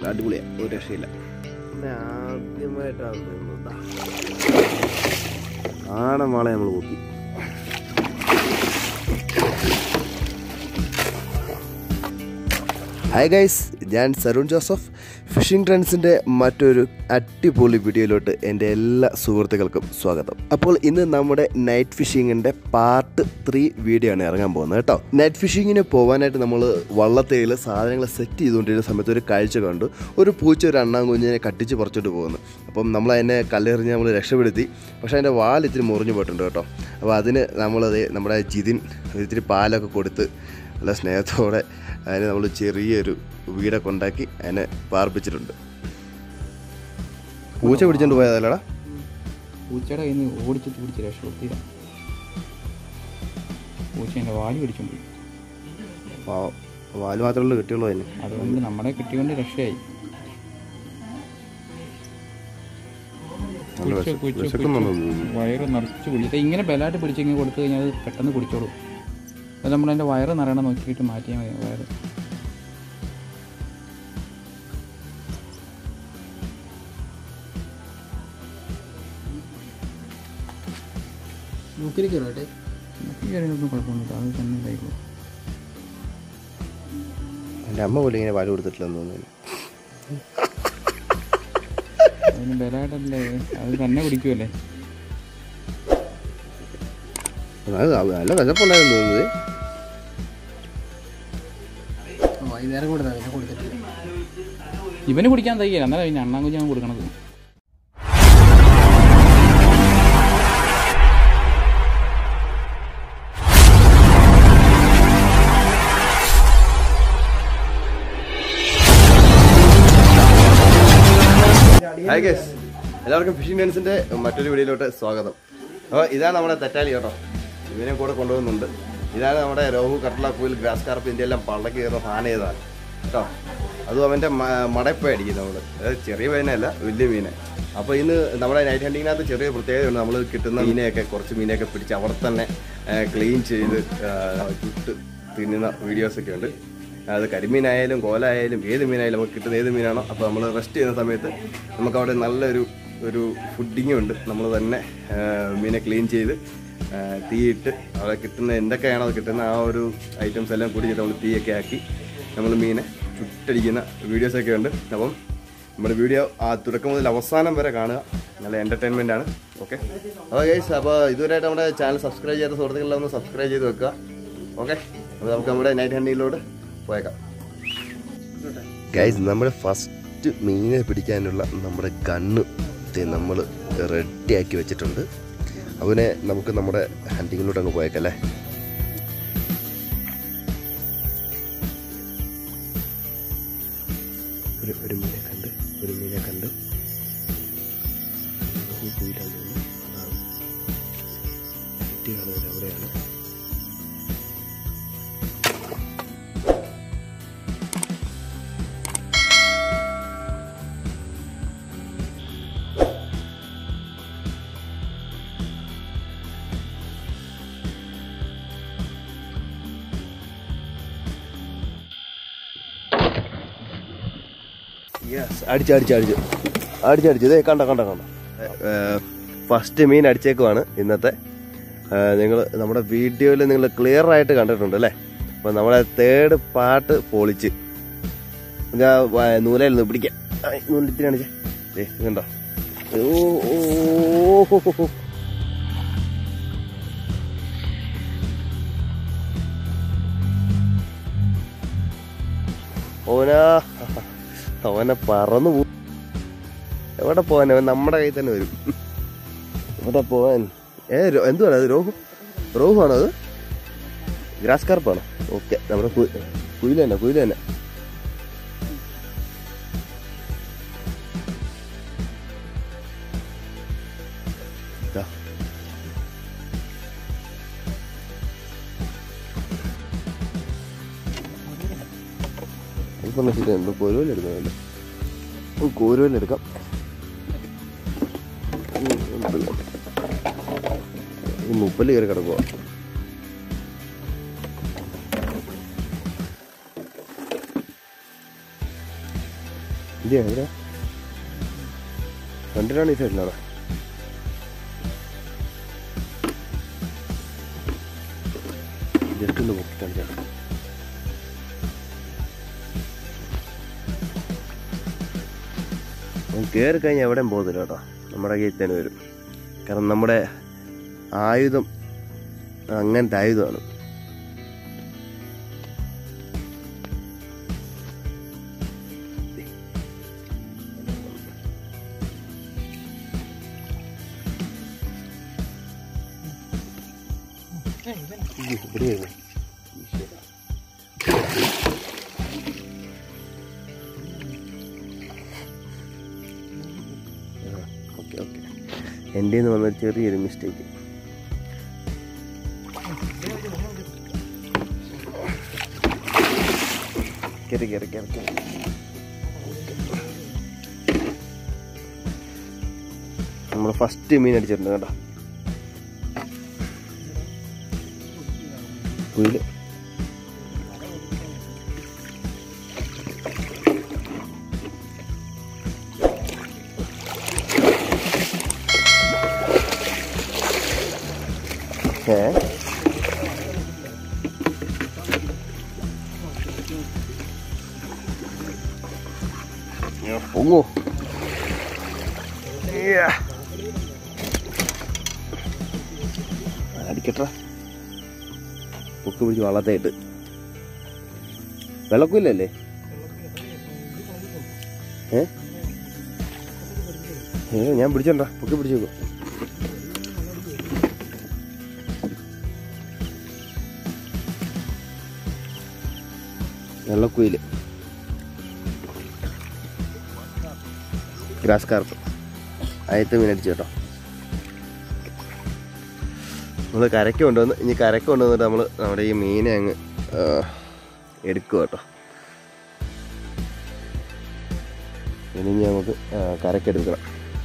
അടിപൊളിയാണ് ഒരു രക്ഷയില്ല പിന്നെ ആദ്യമായിട്ടാണ് തോന്നുന്നത് ആടൻ വാളെ നമ്മൾ നോക്കി ഹായ് ഗൈസ് ഞാൻ സരുൺ ജോസഫ് ഫിഷിംഗ് ട്രെൻഡ്സിൻ്റെ മറ്റൊരു അടിപൊളി വീഡിയോയിലോട്ട് എൻ്റെ എല്ലാ സുഹൃത്തുക്കൾക്കും സ്വാഗതം അപ്പോൾ ഇന്ന് നമ്മുടെ നൈറ്റ് ഫിഷിങ്ങിൻ്റെ പാർട്ട് ത്രീ വീഡിയോ ആണ് ഇറങ്ങാൻ പോകുന്നത് കേട്ടോ നൈറ്റ് ഫിഷിങ്ങിന് പോകാനായിട്ട് നമ്മൾ വള്ളത്തേൽ സാധനങ്ങൾ സെറ്റ് ചെയ്തുകൊണ്ടിരുന്ന സമയത്ത് ഒരു കാഴ്ച കണ്ടു ഒരു പൂച്ച ഒരു അണ്ണാങ്കുഞ്ഞിനെ കട്ടിച്ച് പറിച്ചിട്ട് പോകുന്നു അപ്പം നമ്മൾ അതിനെ കല്ലെറിഞ്ഞ് നമ്മൾ രക്ഷപ്പെടുത്തി പക്ഷേ അതിൻ്റെ വാൽ ഇത്തിരി മുറിഞ്ഞു പോയിട്ടുണ്ട് കേട്ടോ അപ്പോൾ അതിന് നമ്മളത് നമ്മുടെ ജിതിൻ ഇത്തിരി പാലൊക്കെ കൊടുത്ത് നല്ല സ്നേഹത്തോടെ അതിന് നമ്മൾ ചെറിയൊരു വീടൊക്കെ ഉണ്ടാക്കി അതിനെ പാർപ്പിച്ചിട്ടുണ്ട് പൂച്ച പിടിച്ചോണ്ട് പോയതല്ലടാ പൂച്ചയുടെ കയ്യിൽ നിന്ന് ഓടിച്ചിട്ട് പിടിച്ച് രക്ഷപ്പെടുത്തിയില്ല പൂച്ച എൻ്റെ വാല് പിടിച്ചുകൊണ്ട് പോയി പാവം വാല് മാത്രമേ കിട്ടിയുള്ളൂ അതിന് അതുകൊണ്ട് നമ്മളെ കിട്ടിക്കൊണ്ട് രക്ഷയായി നല്ല കുഴിച്ച് വിശ- കുഴിച്ച് വിശക്കുന്നുണ്ടെന്ന് കുഴിച്ച് തോന്നുന്നു. വയറ് നിറച്ച് കുടി ഇത് ഇങ്ങനെ ബലമായിട്ട് പിടിച്ചിങ്ങനെ കൊടുത്തു കഴിഞ്ഞാൽ അത് പെട്ടെന്ന് കുടിച്ചോളും അത് നമ്മളതിൻ്റെ വയറ് നിറയണം നോക്കിയിട്ട് മാറ്റിയാൽ മതി വയറ് മൂക്കിലേക്ക് കയറട്ടെ ഈ കാര്യങ്ങളൊന്നും കുഴപ്പമൊന്നുമില്ല അത് തന്നെ ഇതായിക്കോളും എൻ്റെ അമ്മ പോലും ഇങ്ങനെ പാല് കൊടുത്തിട്ടില്ലെന്ന് തോന്നുന്നു അതിന് ബലമായിട്ടല്ലേ അത് തന്നെ കുടിക്കുമല്ലേ അത് നല്ല വിശപ്പുണ്ടായിരുന്നു തോന്നുന്നത് വൈകുന്നേരം കൊടുത്താൽ പിന്നെ കൊടുത്തിട്ടില്ല ഇവന് കുടിക്കാൻ തയ്യല്ല എന്നാലും അതിന് അണ്ണാങ്കുഞ്ഞാൻ കൊടുക്കണത് ഹായ് ഗേസ് എല്ലാവർക്കും ഫിഷിംഗ് ഡാൻസിന്റെ മറ്റൊരു വീഡിയോയിലോട്ട് സ്വാഗതം അപ്പോൾ ഇതാണ് നമ്മുടെ തെറ്റാലി കേട്ടോ ഇതിനെ കൂടെ കൊണ്ടുപോകുന്നുണ്ട് ഇതാണ് നമ്മുടെ രോഹു കട്ട്ല കുയിൽ ഗ്രാസ് കാർപ്പ് ഇതിൻ്റെ എല്ലാം പള്ളക്ക് കയറുന്ന സാധനം ചെയ്തതാണ് കേട്ടോ അതും അവൻ്റെ മടപ്പ അടിക്കും നമ്മൾ അതായത് ചെറിയ മീനല്ല വലിയ മീനെ അപ്പോൾ ഇന്ന് നമ്മുടെ നൈറ്റ് ഹണ്ടിങ്ങിനകത്ത് ചെറിയ പ്രത്യേകതയുണ്ട് നമ്മൾ കിട്ടുന്ന മീനെയൊക്കെ കുറച്ച് മീനെയൊക്കെ പിടിച്ച് അവിടെ തന്നെ ക്ലീൻ ചെയ്ത് ആ, ചുട്ട് തിന്നുന്ന വീഡിയോസൊക്കെ ഉണ്ട് അത് കരിമീനായാലും കോലായാലും ഏത് മീനായാലും നമുക്ക് കിട്ടുന്ന ഏത് മീനാണോ അപ്പോൾ നമ്മൾ റെസ്റ്റ് ചെയ്യുന്ന സമയത്ത് നമുക്ക് അവിടെ നല്ലൊരു ഒരു ഫുഡിങ്ങും ഉണ്ട് നമ്മൾ തന്നെ ആ, മീനെ ക്ലീൻ ചെയ്ത് ആ, തീയിട്ട് അവിടെ കിട്ടുന്ന എന്തൊക്കെയാണോ അത് കിട്ടുന്ന ആ ഒരു ഐറ്റംസ് എല്ലാം കൂടി നമ്മൾ തീയൊക്കെ ആക്കി നമ്മൾ മീനെ ചുട്ടടിക്കുന്ന വീഡിയോസൊക്കെ ഉണ്ട് അപ്പം നമ്മുടെ വീഡിയോ ആ തുടക്കം മുതൽ അവസാനം വരെ കാണുക നല്ല എൻ്റർടൈൻമെൻ്റ് ആണ് ഓക്കെ അപ്പോൾ ഗൈസ് അപ്പോൾ ഇതുവരെയായിട്ട് നമ്മുടെ ചാനൽ സബ്സ്ക്രൈബ് ചെയ്ത സുഹൃത്തുക്കളെല്ലാം ഒന്ന് സബ്സ്ക്രൈബ് ചെയ്ത് വെക്കുക ഓക്കെ അപ്പോൾ നമുക്ക് നമ്മുടെ നൈറ്റ് ഹണ്ടിങ്ങിലോട്ട് പോയേക്കാം ഗൈസ് നമ്മുടെ ഫസ്റ്റ് മീനെ പിടിക്കാനുള്ള നമ്മുടെ ഗണ്ണ് നമ്മൾ റെഡിയാക്കി വെച്ചിട്ടുണ്ട് അവനെ നമുക്ക് നമ്മുടെ ഹണ്ടിങ്ങിലോട്ട് അങ്ങ് പോയേക്കല്ലേ ഒരു ഒരു മീനെ കണ്ട് ഒരു മീനെ കണ്ട് ഈ കുയിലാന്ന് തോന്നുന്നു അതാണ് കുട്ടി കാണുന്നത് അവിടെയാണ് യെസ് അടിച്ച് അടിച്ച് അടിച്ച് അടിച്ചടിച്ച് ഇതേ കണ്ട കണ്ട കണ്ട ഫസ്റ്റ് മീൻ അടിച്ചേക്കുവാണ് ഇന്നത്തെ നിങ്ങൾ നമ്മുടെ വീഡിയോയിൽ നിങ്ങൾ ക്ലിയർ ആയിട്ട് കണ്ടിട്ടുണ്ട് അല്ലേ അപ്പോൾ നമ്മുടെ തേർഡ് പാട്ട് പൊളിച്ച് ഞാൻ വ- നൂലയിൽ നിന്ന് പിടിക്കാം ഐ, നൂലിത്തിരി കാണിച്ചേ ഏ കണ്ടോ ഓ ഓ, ഓ, ഹോ, ഹോ. ഓനാ അവനെ പറന്നു പോ എവിടെ പോവാൻ അവൻ നമ്മുടെ കയ്യിൽ തന്നെ വരും എവിടെ പോവാൻ ഏ രോ- എന്തുവാണ് അത് രോഹു രോഹു ആണോ അത് ഗ്രാസ് കാർപ്പാണോ ഓക്കെ നമ്മുടെ കു- കുയില് തന്നെ കുയില് തന്നെ ഇതാ. ഇപ്പൊ നശിക്കുന്നുണ്ട് കോരുവലെടുക്കുന്നുണ്ട് കോരുവലെടുക്കാം ഈ മുപ്പല് കയറി കിടക്കുക ഇത് എവിടെ ഫ്രണ്ടിലാണ് ഈ സൈഡിലാണോ ജസ്റ്റ് ഒന്ന് പൊക്കിട്ടാണ് ചേട്ടാ അവൻ കയറി കഴിഞ്ഞാൽ എവിടെയും പോകുന്നില്ല കേട്ടോ നമ്മുടെ കയ്യിൽ തന്നെ വരും കാരണം നമ്മുടെ ആയുധം അങ്ങനത്തെ ആയുധമാണ് ഇവിടെയായിരുന്നു ഓക്കെ ഓക്കെ എൻ്റെ നിന്ന് വന്ന ചെറിയൊരു മിസ്റ്റേക്ക് കയറി കയറി കയറി കയറി നമ്മൾ ഫസ്റ്റ് മീൻ അടിച്ചിട്ടുണ്ട് കേട്ടോ കുയില് ഏ പൊങ്ങോ അടിക്കട്ടെ പൊക്ക് പിടിച്ച് വള്ളത്തായിട്ട് വെള്ളക്കുയില്ലല്ലേ ഏ ഏ ഞാൻ പിടിച്ചോണ്ടാ പൊക്കി പിടിച്ചേക്കോ വെള്ളക്കുയില് ഗ്രാസ് കാർപ്പ് ആദ്യത്തെ മീൻ അടിച്ചു കേട്ടോ നമ്മൾ കരയ്ക്ക് കൊണ്ടുവന്ന് ഇനി കരയ്ക്ക് കൊണ്ടുവന്നിട്ട് നമ്മൾ നമ്മുടെ ഈ മീനെ അങ്ങ് ആ, എടുക്കുക കേട്ടോ ഇനി ഇനി നമുക്ക് ആ, കരയ്ക്കെടുക്കണം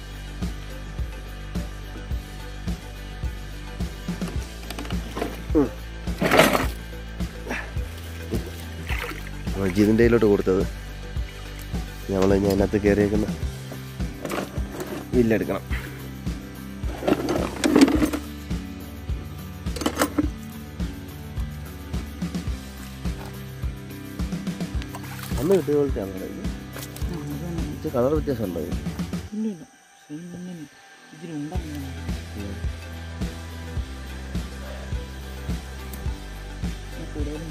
ഉം. നമ്മൾ ജിതിൻ്റെ കയ്യിലോട്ട് കൊടുത്തത് നമ്മൾ ഇനി അതിനകത്ത് കയറിയേക്കുന്ന വില്ലെടുക്കണം അന്ന് കിട്ടിയ പോലത്തെ ആണോ ഇത് കളർ വ്യത്യാസം ഉണ്ടോ ഇത്? ഇല്ല സെയിം തന്നെ ഇതിൽ ഉണ്ടാകുന്ന കൂടുതലും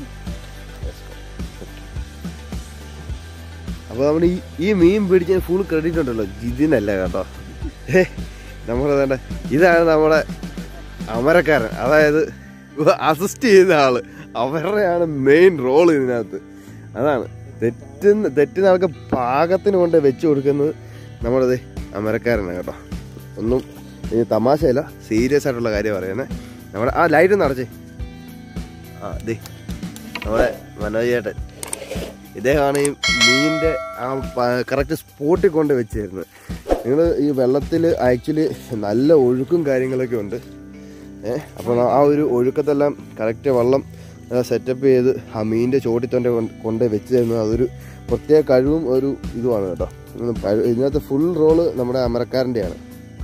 അപ്പോൾ നമ്മൾ ഈ ഈ മീൻ പിടിച്ച ഫുൾ ക്രെഡിറ്റ് ഉണ്ടല്ലോ ഇതിനല്ല കേട്ടോ ഹേ, നമ്മൾ വേണ്ട ഇതാണ് നമ്മുടെ അമരക്കാരൻ അതായത് അസിസ്റ്റ് ചെയ്യുന്ന ആള് അവരുടെയാണ് മെയിൻ റോൾ ഇതിനകത്ത് അതാണ് തെറ്റുന്ന തെറ്റുന്ന ആൾക്ക് പാകത്തിന് കൊണ്ട് വെച്ച് കൊടുക്കുന്നത് നമ്മളത് അമരക്കാരനാണ് കേട്ടോ ഒന്നും ഇത് തമാശയല്ല സീരിയസ് ആയിട്ടുള്ള കാര്യം പറയുന്നത് നമ്മുടെ ആ ലൈറ്റ് ഒന്ന് അടച്ചേ ആ ദേ നമ്മുടെ മനോജ് ചേട്ടൻ ഇദ്ദേഹമാണ് ഈ മീനിൻ്റെ ആ കറക്റ്റ് സ്പോട്ടിൽ കൊണ്ട് വെച്ചിരുന്നത് നിങ്ങൾ ഈ വെള്ളത്തിൽ ആക്ച്വലി നല്ല ഒഴുക്കും കാര്യങ്ങളൊക്കെ ഉണ്ട് ഏഹ് അപ്പോൾ ആ ഒരു ഒഴുക്കത്തെല്ലാം കറക്റ്റ് വെള്ളം സെറ്റപ്പ് ചെയ്ത് ആ മീനിൻ്റെ ചോട്ടിൽ തന്നെ കൊണ്ട് കൊണ്ട് വെച്ച് തരുന്നത് അതൊരു പ്രത്യേക കഴിവും ഒരു ഇതുമാണ് കേട്ടോ ഉം, പ- ഇതിനകത്ത് ഫുൾ റോള് നമ്മുടെ അമരക്കാരൻ്റെയാണ്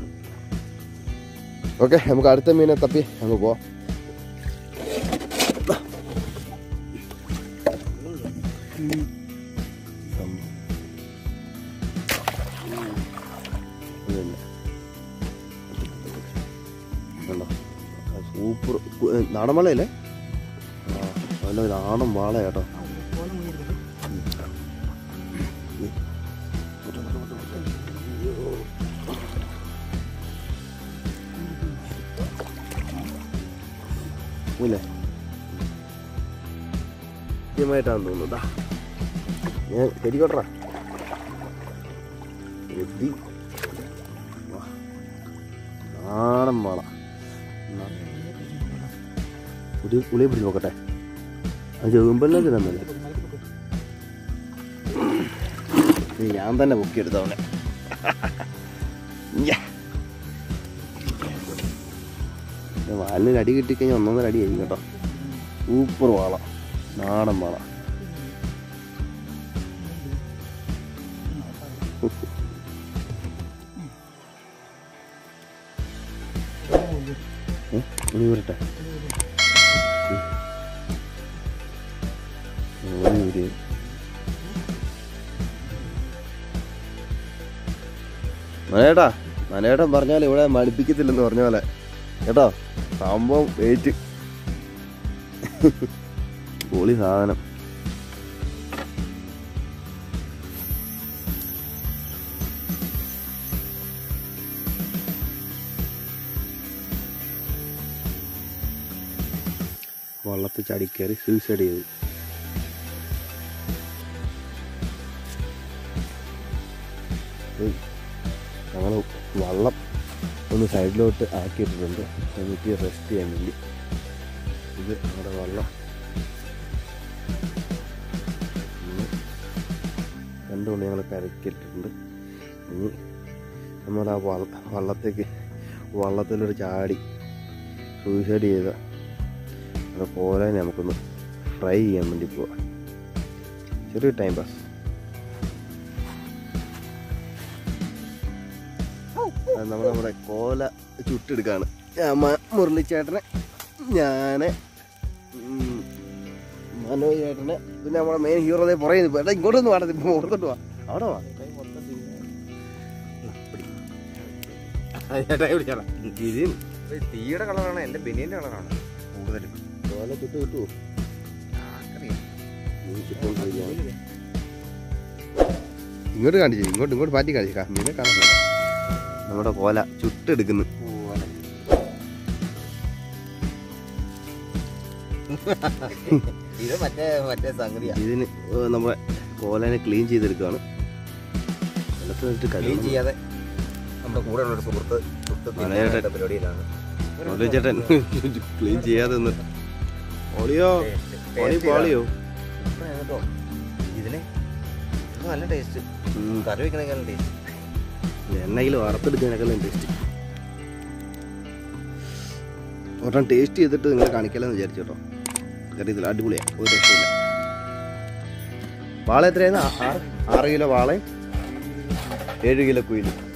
ഓക്കെ നമുക്ക് അടുത്ത മീനെ തപ്പി അങ്ങ് പോവാം ഇതന്നെ. കണ്ടോ സൂപ്പർ നാടൻ വാളയല്ലേ ആ നല്ല നാടൻ വാള കേട്ടോ ഇല്ലേ കൃത്യമായിട്ടാന്ന് തോന്നുന്നു ദാ. ഞാൻ ശരിക്കോട്ടറാ ബുദ്ധി വാ. നാടൻ വാള പുതിയ പുളിയെ പിടിച്ച് നോക്കട്ടെ അത് ചെറുമ്പലിലേക്ക് തന്നല്ലേ ഇത് ഞാൻ തന്നെ പൊക്കിയെടുത്ത അവനെ യ്യ. ഇത് വാലിന് അടി കിട്ടിക്കഴിഞ്ഞാൽ ഒന്നൊന്നര അടി ആയിരിക്കും കേട്ടോ സൂപ്പർ വാള നാടൻ വാള ഉള്ളി വരട്ടെ ഉള്ളി ഊരി. മനേട്ടാ മനേട്ടൻ പറഞ്ഞാൽ ഇവിടെ മടുപ്പിക്കത്തില്ലെന്ന് പറഞ്ഞ പോലെ കേട്ടോ സംഭവം വെയിറ്റ് പൊളി സാധനം വള്ളത്തിൽ ചാടി കയറി സൂയിസൈഡ് ചെയ്തു ഞങ്ങൾ വള്ളം ഒന്ന് സൈഡിലോട്ട് ആക്കിയിട്ടിട്ടുണ്ട് എനിക്ക് റെസ്റ്റ് ചെയ്യാൻ വേണ്ടി ഇത് നമ്മുടെ വള്ളം ഇന്ന് രണ്ട് മണി ഞങ്ങൾ കരക്കിയിട്ടുണ്ട് ഇനി നമ്മൾ ആ വള്ള വള്ളത്തേക്ക് വള്ളത്തിലൊരു ചാടി സൂയിസൈഡ് ചെയ്ത അത് പോലെ നമുക്കൊന്ന് ഫ്രൈ ചെയ്യാൻ വേണ്ടി പോവാം ചെറിയൊരു ടൈം പാസ് നമ്മൾ നമ്മുടെ കോല ചുട്ടെടുക്കാണ് ഞാൻ മുരളിച്ചേട്ടനെ ഞാൻ മനോജ് ചേട്ടനെ പിന്നെ നമ്മുടെ മെയിൻ ഹീറോ അതേ പുറകെ നിൽപ്പോ എടാ ഇങ്ങോട്ടൊന്നും വേണ്ട ഇപ്പൊ ഓർത്തോട്ട് വാ അവിടെ വാ ഇതിന് തീയുടെ കളറാണ് എന്റെ ബനിയന്റെ കളറാണ് കൂടുതലും കോല ചുട്ട് കിട്ടുമോ നീ ചിക്കൻ ഫ്രൈ ചെയ്യാം ഇങ്ങോട്ട് കാണിച്ചു ഇങ്ങോട്ട് ഇങ്ങോട്ട് പാറ്റി കാണിച്ചു മീനെ കാണാൻ വേണ്ട. നമ്മുടെ കോല ചുട്ടെടുക്കുന്നു ഇത് മറ്റേ മറ്റേ സംഗതിയാ ഇതിന് ഏർ നമ്മുടെ കോലനെ ക്ലീൻ ചെയ്തെടുക്കുകയാണ് വെള്ളത്തിൽ നിന്നിട്ട് ക്ലീൻ കഴുകണം ചെയ്യാതെ നമ്മുടെ കൂടെ ഉള്ള ഒരു സുഹൃത്ത് ചുട്ട് മലയാളം തിന്നാനുള്ള പരിപാടിയിലാണ് മുരളി ചേട്ടൻ ക്ലീൻ ചെയ്യാതെ നിന്നിട്ട് ഓളിയോ ഓളി പാളിയോ സൂപ്പറാണ് കേട്ടോ ഇതിന് ഇത് നല്ല ടേസ്റ്റ് ഉം. കറി വെക്കണേക്കാളും ടേസ്റ്റ് എണ്ണയിൽ വറുത്തെടുക്കുന്നതിനേക്കാളും ടേസ്റ്റ് ഒരെണ്ണം ടേസ്റ്റ് ചെയ്തിട്ട് നിങ്ങൾ കാണിക്കലെന്ന് വിചാരിച്ചു കേട്ടോ കറി ഇതിൽ അടിപൊളിയാണ് ഒരു രക്ഷയില്ല വാള എത്രയായിരുന്നു ആ- ആറ് ആറ് കിലോ വാളയും ഏഴ് കിലോ കുയിലും